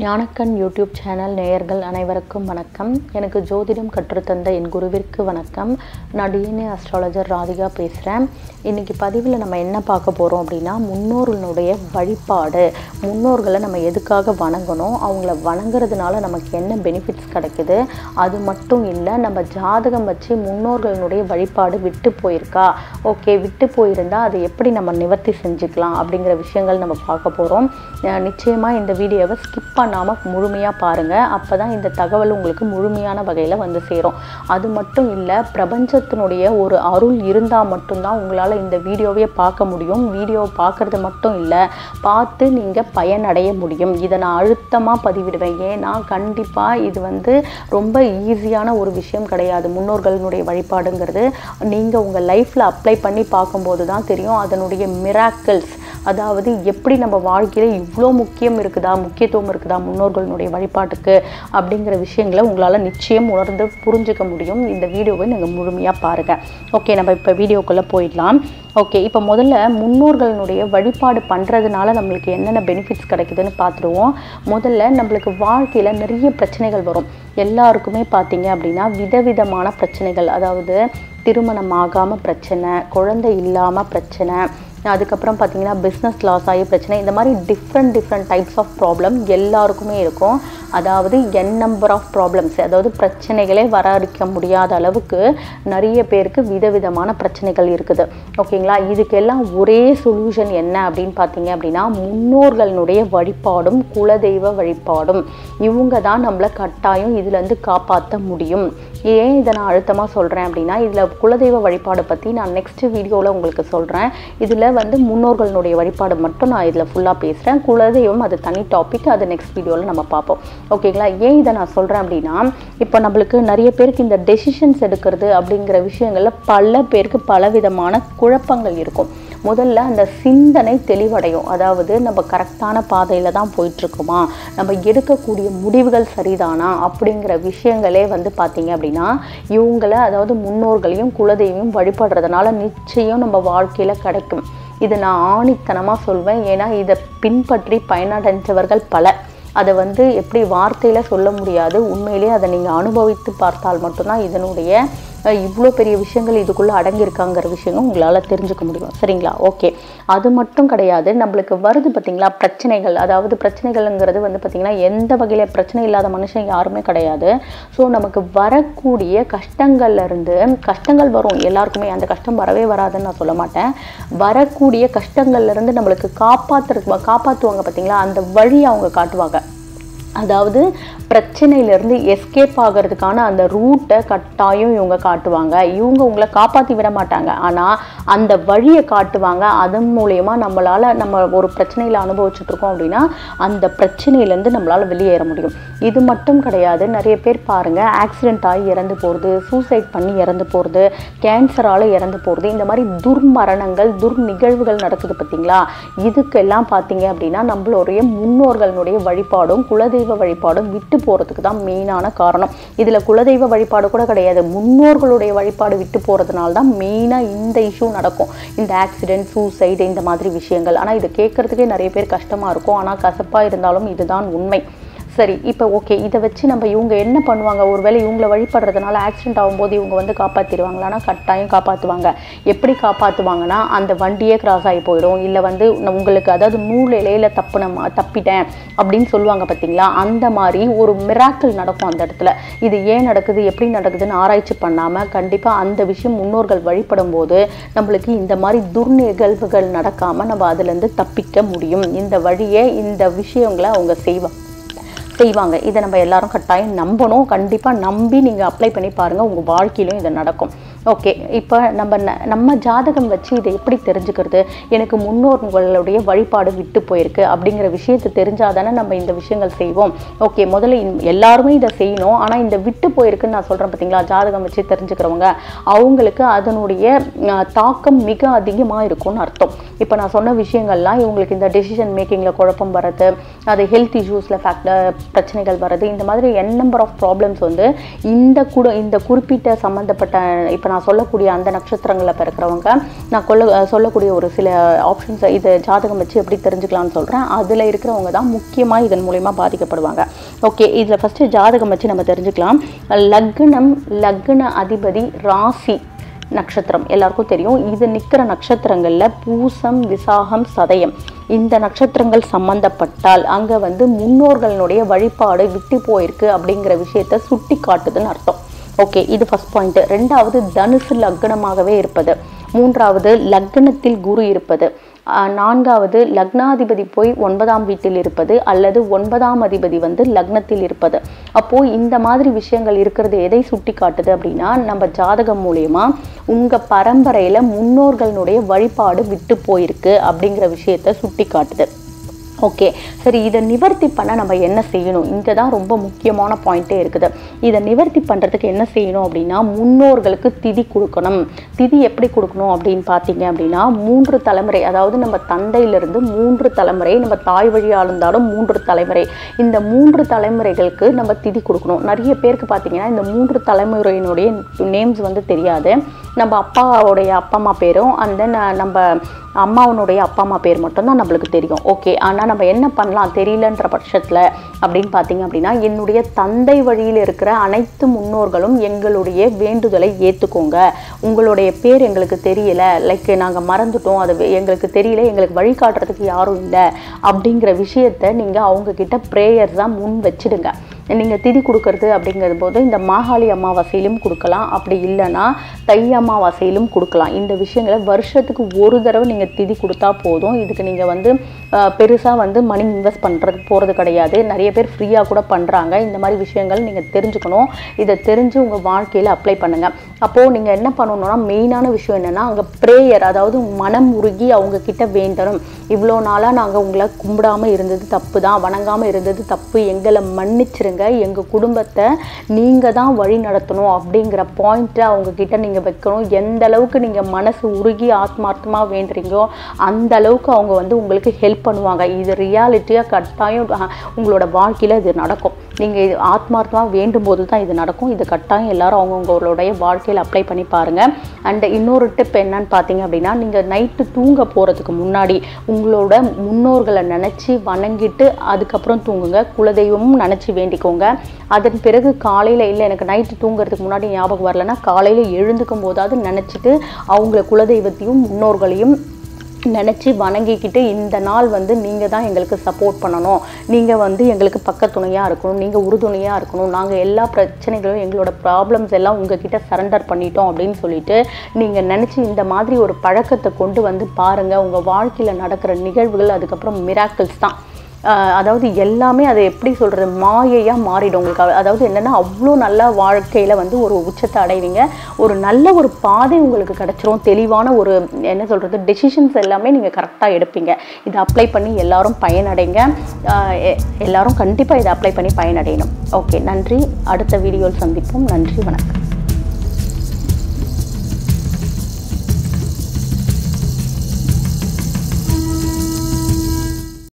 ஞானக்கண் YouTube channel நேயர்கள் அனைவருக்கும் வணக்கம் எனக்கு ஜோதிடம் கற்றுத்தந்த என் குருவிற்கு வணக்கம் நான் டிஎன்ஏ அஸ்ட்ராலஜர் ராதிகா பேசுகிறேன் இன்றைக்கி பதிவில் நம்ம என்ன பார்க்க போகிறோம் அப்படின்னா முன்னோர்களுடைய வழிபாடு முன்னோர்களை நம்ம எதுக்காக வணங்கணும் அவங்கள வணங்குறதுனால நமக்கு என்ன பெனிஃபிட்ஸ் கிடைக்குது அது மட்டும் இல்லை நம்ம ஜாதகம் வச்சு முன்னோர்களுடைய வழிபாடு விட்டு போயிருக்கா ஓகே விட்டு போயிருந்தால் அதை எப்படி நம்ம நிவர்த்தி செஞ்சுக்கலாம் அப்படிங்கிற விஷயங்கள் நம்ம பார்க்க போகிறோம் நிச்சயமாக இந்த வீடியோவை ஸ்கிப் பண்ணாமல் முழுமையாக பாருங்கள் அப்போ தான் இந்த தகவல் உங்களுக்கு முழுமையான வகையில் வந்து சேரும் அது மட்டும் இல்லை பிரபஞ்சத்தினுடைய ஒரு அருள் இருந்தால் மட்டும்தான் உங்களால் இந்த வீடியோவே பார்க்க முடியும் வீடியோ பார்க்குறது மட்டும் இல்லை பார்த்து நீங்கள் பயனடைய முடியும் இதை நான் அழுத்தமாக பதிவிடுவேன் ஏன்னா கண்டிப்பாக இது வந்து ரொம்ப ஈஸியான ஒரு விஷயம் கிடையாது முன்னோர்களுடைய வழிபாடுங்கிறது நீங்கள் உங்கள் லைஃப்பில் அப்ளை பண்ணி பார்க்கும்போது தான் தெரியும் அதனுடைய மிராக்கிள்ஸ் அதாவது எப்படி நம்ம வாழ்க்கையில் இவ்வளோ முக்கியம் இருக்குதா முக்கியத்துவம் இருக்குதா முன்னோர்களுடைய வழிபாட்டுக்கு அப்படிங்கிற விஷயங்களை உங்களால் நிச்சயம் உணர்ந்து புரிஞ்சுக்க முடியும் இந்த வீடியோவை நீங்கள் முழுமையாக பாருங்கள் ஓகே நம்ம இப்போ வீடியோக்குள்ளே போயிடலாம் ஓகே இப்போ முதல்ல முன்னோர்களுடைய வழிபாடு பண்ணுறதுனால நம்மளுக்கு என்னென்ன பெனிஃபிட்ஸ் கிடைக்குதுன்னு பார்த்துருவோம் முதல்ல நம்மளுக்கு வாழ்க்கையில் நிறைய பிரச்சனைகள் வரும் எல்லாருக்குமே பார்த்தீங்க அப்படின்னா விதவிதமான பிரச்சனைகள் அதாவது திருமணம் ஆகாமல் பிரச்சனை குழந்தை இல்லாமல் பிரச்சனை அதுக்கப்புறம் பார்த்தீங்கன்னா பிஸ்னஸ் லாஸ் ஆகி பிரச்சனை இந்த மாதிரி different different types of problem எல்லாருக்குமே இருக்கும் அதாவது என் நம்பர் ஆஃப் ப்ராப்ளம்ஸ் அதாவது பிரச்சனைகளே வராதிக்க முடியாத அளவுக்கு நிறைய பேருக்கு விதவிதமான பிரச்சனைகள் இருக்குது ஓகேங்களா இதுக்கெல்லாம் ஒரே சொல்யூஷன் என்ன அப்படின்னு பார்த்தீங்க அப்படின்னா முன்னோர்களுடைய வழிபாடும் குலதெய்வ வழிபாடும் இவங்க தான் நம்மளை கட்டாயம் இதுலேருந்து காப்பாற்ற முடியும் ஏன் இதை நான் அழுத்தமாக சொல்கிறேன் அப்படின்னா இதில் குலதெய்வ வழிபாடு பற்றி நான் நெக்ஸ்ட் வீடியோவில் உங்களுக்கு சொல்கிறேன் இதில் வந்து முன்னோர்களுடைய வழிபாடு மட்டும் நான் இதில் ஃபுல்லாக பேசுகிறேன் குலதெய்வம் அது தனி டாபிக் அது நெக்ஸ்ட் வீடியோவில் நம்ம பார்ப்போம் ஓகேங்களா ஏன் இதை நான் சொல்கிறேன் அப்படின்னா இப்போ நம்மளுக்கு நிறைய பேருக்கு இந்த டெசிஷன்ஸ் எடுக்கிறது அப்படிங்கிற விஷயங்களில் பல பேருக்கு பலவிதமான குழப்பங்கள் இருக்கும் முதல்ல அந்த சிந்தனை தெளிவடையும் அதாவது நம்ம கரெக்டான பாதையில் தான் போயிட்டுருக்குமா நம்ம எடுக்கக்கூடிய முடிவுகள் சரிதானா அப்படிங்கிற விஷயங்களே வந்து பார்த்திங்க அப்படின்னா இவங்கள அதாவது முன்னோர்களையும் குலதெய்வம் வழிபடுறதுனால நிச்சயம் நம்ம வாழ்க்கையில் கிடைக்கும் இது நான் ஆணித்தனமாக சொல்வேன் ஏன்னா இதை பின்பற்றி பயனடைஞ்சவர்கள் பல அதை வந்து எப்படி வார்த்தையில் சொல்ல முடியாது உண்மையிலேயே அதை நீங்கள் அனுபவித்து பார்த்தால் மட்டும்தான் இதனுடைய இவ்வளோ பெரிய விஷயங்கள் இதுக்குள்ளே அடங்கியிருக்காங்கிற விஷயங்கள் உங்களால் தெரிஞ்சுக்க முடியும் சரிங்களா ஓகே அது மட்டும் கிடையாது நம்மளுக்கு வருது பார்த்திங்களா பிரச்சனைகள் அதாவது பிரச்சனைகள்ங்கிறது வந்து பார்த்திங்கன்னா எந்த வகையில் பிரச்சனை இல்லாத மனுஷன் யாருமே கிடையாது ஸோ நமக்கு வரக்கூடிய கஷ்டங்கள்லேருந்து கஷ்டங்கள் வரும் எல்லாருக்குமே அந்த கஷ்டம் வரவே வராதுன்னு நான் சொல்ல மாட்டேன் வரக்கூடிய கஷ்டங்கள்லேருந்து நம்மளுக்கு காப்பாற்றுறது காப்பாற்றுவாங்க பார்த்திங்களா அந்த வழி அவங்க காட்டுவாங்க அதாவது பிரச்சனையிலேருந்து எஸ்கேப் ஆகிறதுக்கான அந்த ரூட்டை கட்டாயம் இவங்க காட்டுவாங்க இவங்க உங்களை காப்பாற்றி விட மாட்டாங்க ஆனால் அந்த வழியை காட்டுவாங்க அதன் மூலயமா நம்மளால் நம்ம ஒரு பிரச்சனையில் அனுபவிச்சுட்ருக்கோம் அப்படின்னா அந்த பிரச்சனையிலேருந்து நம்மளால் வெளியேற முடியும் இது மட்டும் கிடையாது நிறைய பேர் பாருங்கள் ஆக்சிடென்ட் ஆகி இறந்து போகிறது சூசைட் பண்ணி இறந்து போகிறது கேன்சரால் இறந்து போகிறது இந்த மாதிரி துர்மரணங்கள் துர் நிகழ்வுகள் நடக்குது பார்த்தீங்களா இதுக்கெல்லாம் பார்த்தீங்க அப்படின்னா நம்மளுடைய முன்னோர்களுடைய வழிபாடும் குலதெய்வ வழிபாடும் விட்டு போகிறதுக்கு தான் மெயினான காரணம் இதில் குலதெய்வ வழிபாடு கூட கிடையாது முன்னோர்களுடைய வழிபாடு விட்டு போகிறதுனால தான் மெயினாக இந்த இஷ்யூ நடக்கும் இந்த ஆக்சிடென்ட் சூசைடு இந்த மாதிரி விஷயங்கள் ஆனால் இது கேட்குறதுக்கே நிறைய பேர் கஷ்டமாக இருக்கும் ஆனால் கசப்பாக இருந்தாலும் இதுதான் உண்மை சரி இப்போ ஓகே இதை வச்சு நம்ம இவங்க என்ன பண்ணுவாங்க ஒருவேளை இவங்கள வழிபடுறதுனால ஆக்சிடென்ட் ஆகும்போது இவங்க வந்து காப்பாற்றிடுவாங்களான்னா கட்டாயம் காப்பாற்றுவாங்க எப்படி காப்பாற்றுவாங்கன்னா அந்த வண்டியே கிராஸ் ஆகி போயிடும் இல்லை வந்து உங்களுக்கு அதாவது நூல் இலையில தப்புன தப்பிட்டேன் அப்படின்னு சொல்லுவாங்க பார்த்தீங்களா அந்த மாதிரி ஒரு மிராக்கிள் நடக்கும் அந்த இடத்துல இது ஏன் நடக்குது எப்படி நடக்குதுன்னு ஆராய்ச்சி பண்ணாமல் கண்டிப்பாக அந்த விஷயம் முன்னோர்கள் வழிபடும் போது நம்மளுக்கு இந்த மாதிரி துர்நிகழ்வுகள் நடக்காமல் நம்ம அதுலேருந்து தப்பிக்க முடியும் இந்த வழியை இந்த விஷயங்களை அவங்க செய்வாங்க செய்வாங்க இதை நம்ம எல்லாரும் கட்டாயம் நம்பணும் கண்டிப்பாக நம்பி நீங்கள் அப்ளை பண்ணி பாருங்கள் உங்கள் வாழ்க்கையிலும் இது நடக்கும் ஓகே இப்போ நம்ம நம்ம ஜாதகம் வச்சு இதை எப்படி தெரிஞ்சுக்கிறது எனக்கு முன்னோர்களுடைய வழிபாடு விட்டு போயிருக்கு அப்படிங்கிற விஷயத்தை தெரிஞ்சால் தானே நம்ம இந்த விஷயங்கள் செய்வோம் ஓகே முதல்ல எல்லாருமே இதை செய்யணும் ஆனால் இந்த விட்டு போயிருக்குன்னு நான் சொல்கிறேன் பார்த்தீங்களா ஜாதகம் வச்சு தெரிஞ்சுக்கிறவங்க அவங்களுக்கு அதனுடைய தாக்கம் மிக அதிகமாக இருக்கும்னு அர்த்தம் இப்போ நான் சொன்ன விஷயங்கள்லாம் இவங்களுக்கு இந்த டெசிஷன் மேக்கிங்கில் குழப்பம் வர்றது அது ஹெல்த் இஷ்யூஸில் ஃபேக்டர் பிரச்சனைகள் வர்றது இந்த மாதிரி என் நம்பர் ஆஃப் ப்ராப்ளம்ஸ் வந்து இந்த கூட இந்த குறிப்பிட்ட சம்மந்தப்பட்ட இப்போ நான் சொல்லக்கூடிய அந்த நட்சத்திரங்களில் பிறக்கிறவங்க நான் கொள்ள சொல்லக்கூடிய ஒரு சில ஆப்ஷன்ஸ் இது ஜாதகம் வச்சு எப்படி தெரிஞ்சுக்கலாம்னு சொல்கிறேன் அதில் இருக்கிறவங்க தான் முக்கியமாக இதன் மூலயமா பாதிக்கப்படுவாங்க ஓகே இதில் ஃபஸ்ட்டு ஜாதகம் வச்சு நம்ம தெரிஞ்சுக்கலாம் லக்னம் லக்ன அதிபதி ராசி நட்சத்திரம் எல்லாருக்கும் தெரியும் இது நிற்கிற நட்சத்திரங்களில் பூசம் விசாகம் சதயம் இந்த நட்சத்திரங்கள் சம்பந்தப்பட்டால் அங்கே வந்து முன்னோர்களுடைய வழிபாடு விட்டு போயிருக்கு அப்படிங்கிற விஷயத்த சுட்டி காட்டுதுன்னு அர்த்தம் ஓகே இது ஃபர்ஸ்ட் பாயிண்ட் ரெண்டாவது தனுசு லக்னமாகவே இருப்பது மூன்றாவது லக்னத்தில் குரு இருப்பது ஆஹ் நான்காவது லக்னாதிபதி போய் ஒன்பதாம் வீட்டில் இருப்பது அல்லது ஒன்பதாம் அதிபதி வந்து லக்னத்தில் இருப்பது அப்போ இந்த மாதிரி விஷயங்கள் இருக்கிறது எதை சுட்டி காட்டுது அப்படின்னா நம்ம ஜாதகம் மூலியமா உங்க பரம்பரையில முன்னோர்களுடைய வழிபாடு விட்டு போயிருக்கு அப்படிங்கிற விஷயத்த சுட்டி காட்டுது ஓகே சரி இதை நிவர்த்தி பண்ண நம்ம என்ன செய்யணும் இங்கே தான் ரொம்ப முக்கியமான பாயிண்ட்டே இருக்குது இதை நிவர்த்தி பண்ணுறதுக்கு என்ன செய்யணும் அப்படின்னா முன்னோர்களுக்கு திதி கொடுக்கணும் திதி எப்படி கொடுக்கணும் அப்படின்னு பார்த்தீங்க அப்படின்னா மூன்று தலைமுறை அதாவது நம்ம தந்தையிலிருந்து மூன்று தலைமுறை நம்ம தாய் வழியாக இருந்தாலும் மூன்று தலைமுறை இந்த மூன்று தலைமுறைகளுக்கு நம்ம திதி கொடுக்கணும் நிறைய பேருக்கு பார்த்தீங்கன்னா இந்த மூன்று தலைமுறையினுடைய நேம்ஸ் வந்து தெரியாது நம்ம அப்பாவுடைய அப்பா அம்மா பேரும் அண்ட் தென் நம்ம அம்மாவனுடைய அப்பா அம்மா பேர் மட்டும்தான் நம்மளுக்கு தெரியும் ஓகே ஆனால் நம்ம என்ன பண்ணலாம் தெரியலன்ற பட்சத்தில் அப்படின்னு பார்த்தீங்க அப்படின்னா என்னுடைய தந்தை வழியில் இருக்கிற அனைத்து முன்னோர்களும் எங்களுடைய வேண்டுதலை ஏற்றுக்கோங்க உங்களுடைய பேர் எங்களுக்கு தெரியல லைக் நாங்கள் மறந்துட்டோம் அது வே- எங்களுக்கு தெரியல எங்களுக்கு வழிகாட்டுறதுக்கு யாரும் இல்லை அப்படிங்கிற விஷயத்த நீங்கள் அவங்கக்கிட்ட ப்ரேயர்ஸாக முன் வச்சிடுங்க நீங்கள் திதி கொடுக்கறது அப்படிங்கிறது போது இந்த மாகாளி அமாவாசையிலும் கொடுக்கலாம் அப்படி இல்லைன்னா தை அமாவாசையிலும் கொடுக்கலாம் இந்த விஷயங்களை வருஷத்துக்கு ஒரு தடவை நீங்கள் திதி கொடுத்தா போதும் இதுக்கு நீங்கள் வந்து பெருசாக வந்து மணி இன்வெஸ்ட் பண்ணுறது போகிறது கிடையாது நிறைய பேர் ஃப்ரீயாக கூட பண்ணுறாங்க இந்த மாதிரி விஷயங்கள் நீங்கள் தெரிஞ்சுக்கணும் இதை தெரிஞ்சு உங்கள் வாழ்க்கையில் அப்ளை பண்ணுங்கள் அப்போது நீங்கள் என்ன பண்ணணும்னா மெயினான விஷயம் என்னென்னா அங்கே ப்ரேயர் அதாவது மனம் உருகி அவங்க கிட்ட வேண்டணும் இவ்வளோ நாளாக நாங்கள் உங்களை கும்பிடாமல் இருந்தது தப்பு தான் வணங்காமல் இருந்தது தப்பு எங்களை மன்னிச்சிருங்க எங்கள் குடும்பத்தை நீங்கள் தான் வழி நடத்தணும் அப்படிங்கிற பாயிண்ட்டை அவங்க கிட்ட நீங்கள் வைக்கணும் எந்த அளவுக்கு நீங்கள் மனசு உருகி ஆத்மார்த்தமாக வேண்டுறீங்களோ அந்த அளவுக்கு அவங்க வந்து உங்களுக்கு ஹெல்ப் பண்ணுவாங்க இது ரியாலிட்டியாக கட்டாயம் அஹ், உங்களோட வாழ்க்கையில் இது நடக்கும் நீங்கள் இது ஆத்மார்த்தமாக வேண்டும் போது தான் இது நடக்கும் இது கட்டாயம் எல்லாரும் அவங்கவுங்களுடைய வாழ்க்கையில் அப்ளை பண்ணி பாருங்கள் அண்ட் இன்னொரு டிப் என்னன்னு பார்த்தீங்க அப்படின்னா நீங்கள் நைட்டு தூங்க போகிறதுக்கு முன்னாடி உங்களோட முன்னோர்களை நினச்சி வணங்கிட்டு அதுக்கப்புறம் தூங்குங்க குலதெய்வமும் நினச்சி வேண்டிக்கோங்க அதன் பிறகு காலையில் இல்லை எனக்கு நைட்டு தூங்குறதுக்கு முன்னாடி ஞாபகம் வரலன்னா காலையில் எழுந்துக்கும் போதாவது நினச்சிட்டு அவங்கள குலதெய்வத்தையும் முன்னோர்களையும் நினச்சி வணங்கிக்கிட்டு இந்த நாள் வந்து நீங்கள் தான் எங்களுக்கு சப்போர்ட் பண்ணணும் நீங்கள் வந்து எங்களுக்கு பக்கத்துணையாக இருக்கணும் நீங்கள் உறுதுணையாக இருக்கணும் நாங்கள் எல்லா பிரச்சனைகளும் எங்களோட ப்ராப்ளம்ஸ் எல்லாம் உங்ககிட்ட சரண்டர் பண்ணிட்டோம் அப்படின்னு சொல்லிட்டு நீங்கள் நினச்சி இந்த மாதிரி ஒரு பழக்கத்தை கொண்டு வந்து பாருங்கள் உங்கள் வாழ்க்கையில் நடக்கிற நிகழ்வுகள் அதுக்கப்புறம் மிராக்கிள்ஸ் தான் ஆஹ் அதாவது எல்லாமே அதை எப்படி சொல்கிறது மாயையாக மாறிடும் உங்களுக்கு அவ- அதாவது என்னென்னா அவ்வளோ நல்ல வாழ்க்கையில் வந்து ஒரு உச்சத்தை அடைவீங்க ஒரு நல்ல ஒரு பாதை உங்களுக்கு கிடச்சிரும் தெளிவான ஒரு என்ன சொல்கிறது டெசிஷன்ஸ் எல்லாமே நீங்கள் கரெக்டாக எடுப்பீங்க இதை அப்ளை பண்ணி எல்லாரும் பயனடைங்க ஆஹ் எ- எல்லாரும் கண்டிப்பாக இதை அப்ளை பண்ணி பயனடையணும் ஓகே நன்றி அடுத்த வீடியோவில் சந்திப்போம் நன்றி வணக்கம்